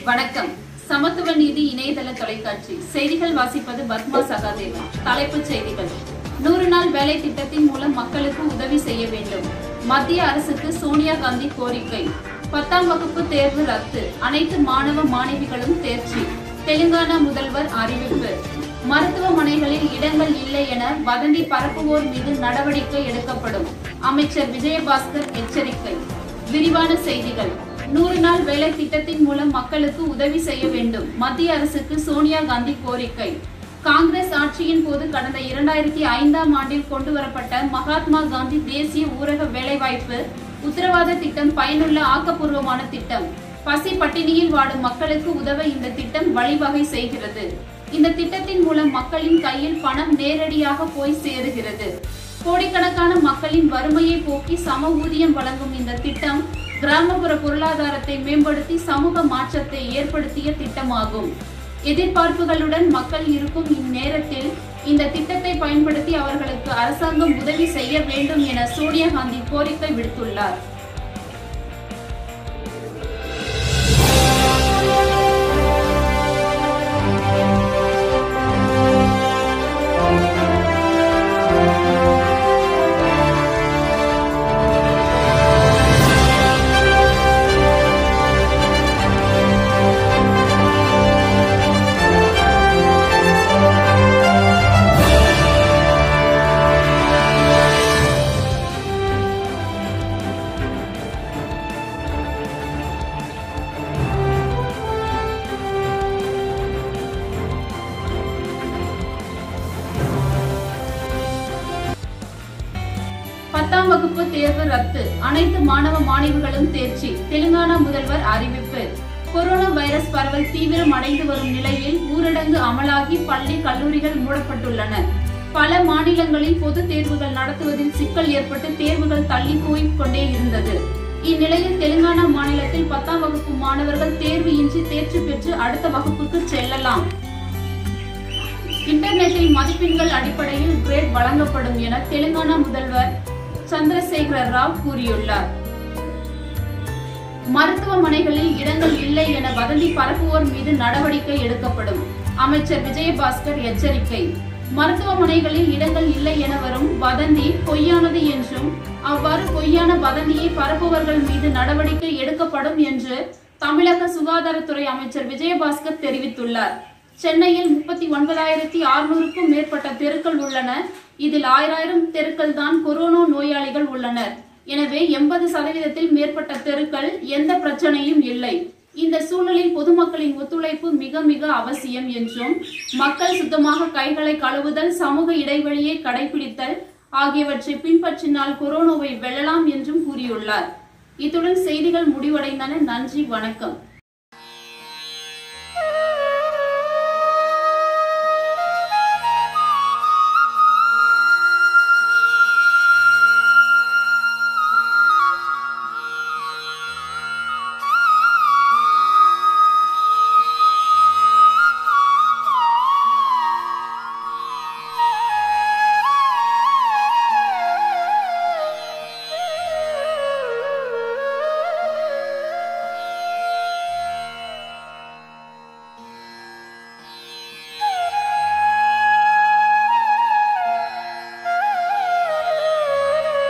வணக்கம் சமத்துவ நீதி இணையதள தொலைக்காட்சி செய்திகள் வாசிப்பது பத்மா சகாதேவன் தலைப்புச் செய்திகள் நூறு நாள் வேலை திட்டத்தின் மூலம் மக்களுக்கு உதவி செய்ய வேண்டும் மத்திய அரசுக்கு சோனியா காந்தி கோரிக்கை பத்தாம் வகுப்பு தேர்வு ரத்து அனைத்து மாணவ மாணவிகளும் தேர்ச்சி தெலுங்கானா முதல்வர் அறிவிப்பு மருத்துவமனைகளில் இடங்கள் இல்லை என வதந்தி பரப்புவோர் மீது நடவடிக்கை எடுக்கப்படும் அமைச்சர் விஜயபாஸ்கர் எச்சரிக்கை விரிவான செய்திகள் நூறு நாள் வேலை திட்டத்தின் மூலம் மக்களுக்கு உதவி செய்ய வேண்டும் மத்திய அரசுக்கு சோனியா காந்தி கோரிக்கை காங்கிரஸ் ஆட்சியின் போது கடந்த இரண்டாயிரத்தி ஐந்தாம் ஆண்டில் கொண்டு வரப்பட்ட மகாத்மா காந்தி தேசிய ஊரக வேலைவாய்ப்பு உத்தரவாத திட்டம் பயனுள்ள ஆக்கப்பூர்வமான திட்டம் பசி பட்டினியில் வாடும் மக்களுக்கு உதவ இந்த திட்டம் வழிவகை செய்கிறது இந்த திட்டத்தின் மூலம் மக்களின் கையில் பணம் நேரடியாக போய் சேருகிறது கோடிக்கணக்கான மக்களின் வறுமையை போக்கி சம ஊதியம் வழங்கும் இந்த திட்டம் கிராமப்புற பொருளாதாரத்தை மேம்படுத்தி சமூக மாற்றத்தை ஏற்படுத்திய திட்டமாகும் எதிர்பார்ப்புகளுடன் மக்கள் இருக்கும் இந்நேரத்தில் இந்த திட்டத்தை பயன்படுத்தி அவர்களுக்கு அரசாங்கம் உதவி செய்ய வேண்டும் என சோனியா காந்தி கோரிக்கை விடுத்துள்ளார் பத்தாம் வகுப்பு தேர்வு ரத்து அனைத்து மாணவ மாணவிகளும் தேர்ச்சி தெலுங்கானா முதல்வர் அறிவிப்பு கொரோனா வைரஸ் பரவல் தீவிரம் அடைந்து வரும் நிலையில் ஊரடங்கு அமலாகி பள்ளி கல்லூரிகள் மூடப்பட்டுள்ளன பல மாநிலங்களில் பொது தேர்வுகள் நடத்துவதில் சிக்கல் ஏற்பட்டு தேர்வுகள் தள்ளி போய்க் கொண்டே இருந்தது இந்நிலையில் தெலுங்கானா மாநிலத்தில் பத்தாம் வகுப்பு மாணவர்கள் தேர்வு இன்றி தேர்ச்சி பெற்று அடுத்த வகுப்புக்கு செல்லலாம் இன்டர்நெட்டில் மதிப்பெண்கள் அடிப்படையில் கிரேட் வழங்கப்படும் என தெலுங்கானா முதல்வர் சந்திரசேகர ராவ் கூறியுள்ளார் மருத்துவமனைகளில் இடங்கள் இல்லை என வதந்தி பரப்புவோர் மீது நடவடிக்கை எடுக்கப்படும் அமைச்சர் விஜயபாஸ்கர் எச்சரிக்கை மருத்துவமனைகளில் இடங்கள் இல்லை என வரும் வதந்தி பொய்யானது என்றும் அவ்வாறு பொய்யான வதந்தியை பரப்புவர்கள் மீது நடவடிக்கை எடுக்கப்படும் என்று தமிழக சுகாதாரத்துறை அமைச்சர் விஜயபாஸ்கர் தெரிவித்துள்ளார் சென்னையில் முப்பத்தி ஒன்பதாயிரத்தி அறுநூறுக்கும் மேற்பட்ட தெருக்கள் உள்ளன இதில் ஆயிரம் தெருக்கள் தான் கொரோனா நோயாளிகள் உள்ளனர் எனவே எண்பது சதவீதத்தில் மேற்பட்ட தெருக்கள் எந்த பிரச்சனையும் இல்லை இந்த சூழலில் பொதுமக்களின் ஒத்துழைப்பு மிக மிக அவசியம் என்றும் மக்கள் சுத்தமாக கைகளை கழுவுதல் சமூக இடைவெளியை கடைபிடித்தல் ஆகியவற்றை பின்பற்றினால் கொரோனாவை வெல்லலாம் என்றும் கூறியுள்ளார் இத்துடன் செய்திகள் முடிவடைந்தன நன்றி வணக்கம்